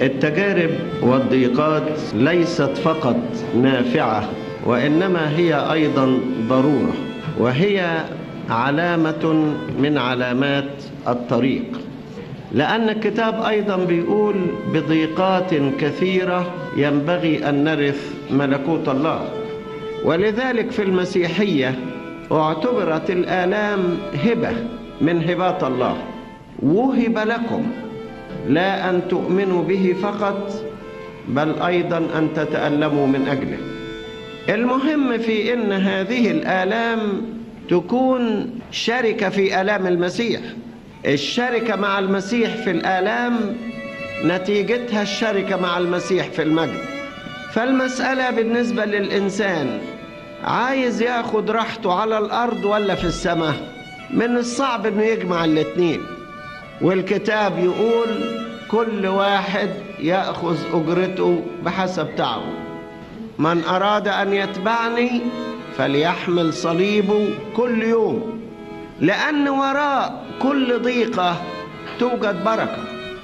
التجارب والضيقات ليست فقط نافعة وإنما هي أيضا ضرورة وهي علامة من علامات الطريق لأن الكتاب أيضا بيقول بضيقات كثيرة ينبغي أن نرث ملكوت الله ولذلك في المسيحية اعتبرت الآلام هبة من هبات الله وهب لكم لا أن تؤمنوا به فقط بل أيضا أن تتألموا من أجله المهم في أن هذه الآلام تكون شركة في آلام المسيح الشركة مع المسيح في الآلام نتيجتها الشركة مع المسيح في المجد فالمسألة بالنسبة للإنسان عايز ياخد راحته على الأرض ولا في السماء من الصعب أنه يجمع الاتنين والكتاب يقول كل واحد يأخذ أجرته بحسب تعبه من أراد أن يتبعني فليحمل صليبه كل يوم لأن وراء كل ضيقة توجد بركة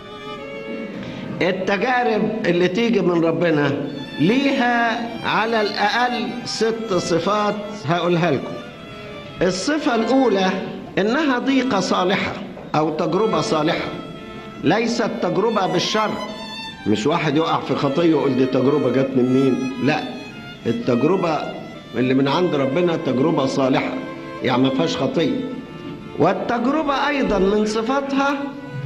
التجارب اللي تيجي من ربنا ليها على الأقل ست صفات هقولها لكم الصفة الأولى إنها ضيقة صالحة أو تجربة صالحة ليست تجربة بالشر مش واحد يقع في خطية ويقول دي تجربة جت من مين لا التجربة اللي من عند ربنا تجربة صالحة يعني ما فيهاش خطية والتجربة أيضا من صفاتها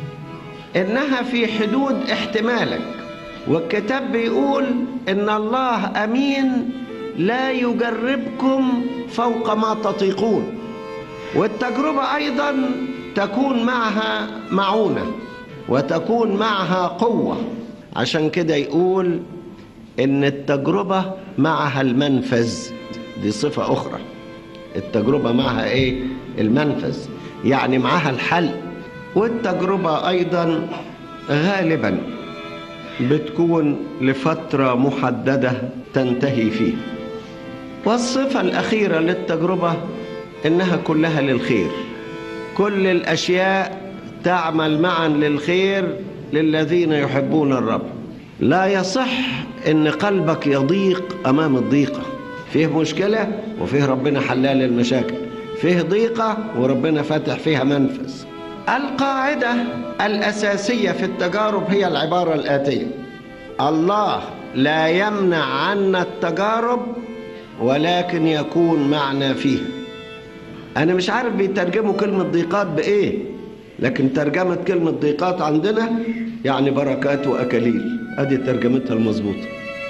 إنها في حدود احتمالك والكتاب بيقول إن الله أمين لا يجربكم فوق ما تطيقون والتجربة أيضا تكون معها معونة وتكون معها قوة عشان كده يقول إن التجربة معها المنفذ دي صفة أخرى التجربة معها إيه؟ المنفذ يعني معها الحل والتجربة أيضا غالبا بتكون لفترة محددة تنتهي فيها والصفة الأخيرة للتجربة إنها كلها للخير كل الأشياء تعمل معا للخير للذين يحبون الرب لا يصح إن قلبك يضيق أمام الضيقة فيه مشكلة وفيه ربنا حلال المشاكل فيه ضيقة وربنا فاتح فيها منفذ القاعدة الأساسية في التجارب هي العبارة الآتية الله لا يمنع عنا التجارب ولكن يكون معنا فيها أنا مش عارف بيترجموا كلمة ضيقات بإيه لكن ترجمة كلمة ضيقات عندنا يعني بركات وأكاليل أدي ترجمتها المظبوطة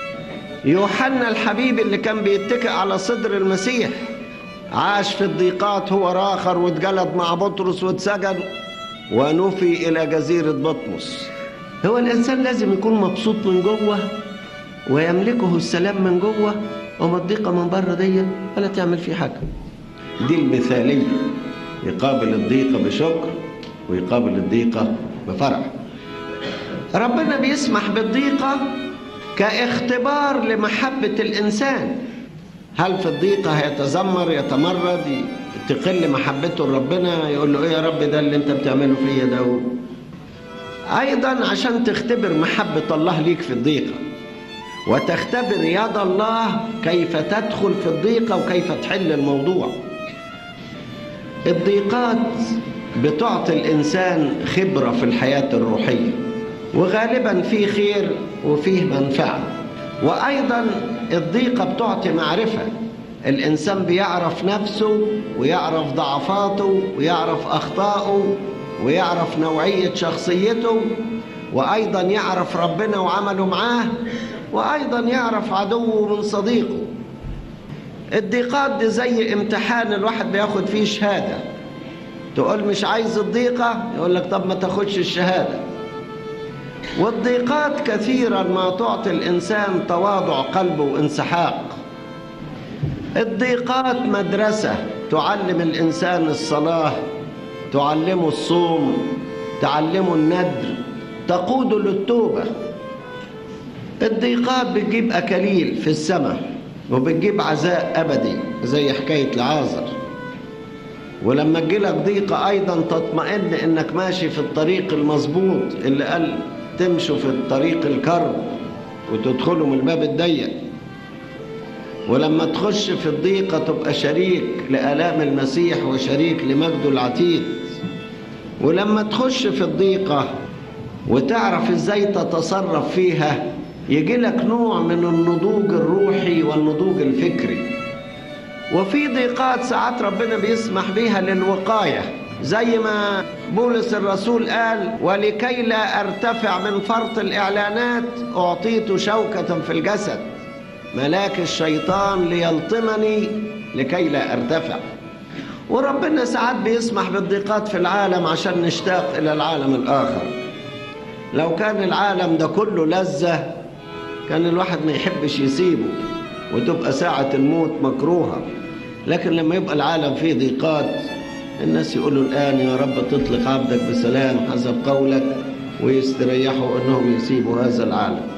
يوحنا الحبيب اللي كان بيتكئ على صدر المسيح عاش في الضيقات هو راخر واتجلد مع بطرس واتسجن ونفي إلى جزيرة بطمس هو الإنسان لازم يكون مبسوط من جوه ويملكه السلام من جوه وما الضيقة من بره دي ولا تعمل فيه حاجة دي المثالية يقابل الضيقة بشكر ويقابل الضيقة بفرح ربنا بيسمح بالضيقة كاختبار لمحبة الإنسان هل في الضيقة هيتذمر يتمرد تقل محبته لربنا يقول له ايه يا رب ده اللي انت بتعمله فيا ده ايضا عشان تختبر محبة الله ليك في الضيقة وتختبر يد الله كيف تدخل في الضيقة وكيف تحل الموضوع الضيقات بتعطي الإنسان خبرة في الحياة الروحية وغالبا في خير وفيه منفعة وأيضا الضيقة بتعطي معرفة الإنسان بيعرف نفسه ويعرف ضعفاته ويعرف أخطائه ويعرف نوعية شخصيته وأيضا يعرف ربنا وعمله معاه وأيضا يعرف عدوه من صديقه الضيقات دي زي امتحان الواحد بياخد فيه شهادة تقول مش عايز الضيقة يقول لك طب ما تاخدش الشهادة والضيقات كثيرا ما تعطي الإنسان تواضع قلبه وانسحاق الضيقات مدرسة تعلم الإنسان الصلاة تعلمه الصوم تعلمه الندر تقوده للتوبة الضيقات بتجيب أكاليل في السماء وبتجيب عزاء أبدي زي حكاية العازر ولما تجيلك ضيقة أيضا تطمئن إنك ماشي في الطريق المظبوط اللي قال تمشوا في الطريق الكرب وتدخلوا من الباب الضيق ولما تخش في الضيقة تبقى شريك لآلام المسيح وشريك لمجده العتيد ولما تخش في الضيقة وتعرف ازاي تتصرف فيها يجي لك نوع من النضوج الروحي والنضوج الفكري وفي ضيقات ساعات ربنا بيسمح بيها للوقاية زي ما بولس الرسول قال ولكي لا ارتفع من فرط الإعلانات أعطيت شوكة في الجسد ملاك الشيطان ليلطمني لكي لا ارتفع وربنا ساعات بيسمح بالضيقات في العالم عشان نشتاق إلى العالم الآخر لو كان العالم ده كله لذة كان الواحد ما يحبش يسيبه وتبقى ساعة الموت مكروهة لكن لما يبقى العالم فيه ضيقات الناس يقولوا الآن يا رب تطلق عبدك بسلام حسب قولك ويستريحوا أنهم يسيبوا هذا العالم